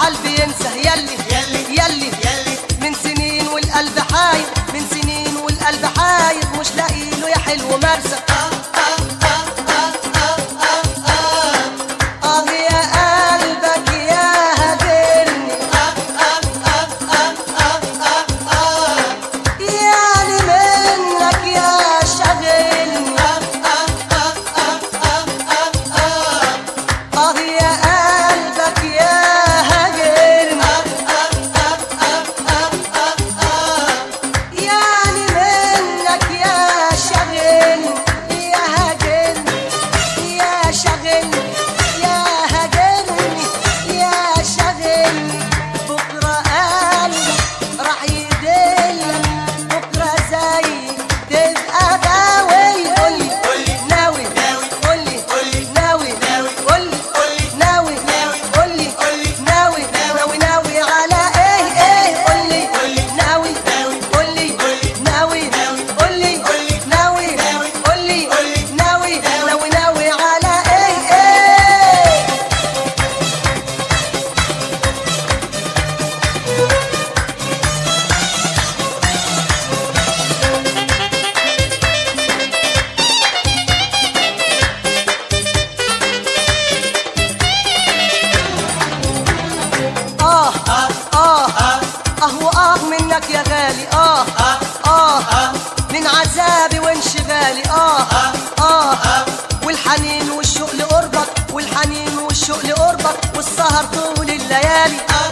الحال بينسى يلي يلي يلي يلي من سنين والقلب حاير من سنين والقلب حاير مش لاقي له يا حلو مرسى اه يا قلبك يا هاجرني يعني منك يا شاغلني اه يا قلبك يا هاجرني يعني منك يا شاغلني يا هاجرني يا شاغلني يا هاجرني يا شاغلني بكرة قلبك راح يدلك بكرة زي تبقى غاوي قولي قولي ناوي ناوي قولي قولي ناوي ناوي قولي قولي ناوي ناوي قولي قولي ناوي ناوي ناوي على ايه ايه قولي قولي ناوي ناوي قولي قولي ناوي ناوي قولي قولي ناوي ناوي قولي قولي ناوي ناوي ناوي ناوي على ايه ايه اه اه اه اه اه واه منك يا غالي اه اه اه اه من عذابي وانشغالي اه آه. اه آه. والحنين والشوق لقربك والحنين والشوق لقربك والسهر طول الليالي آه.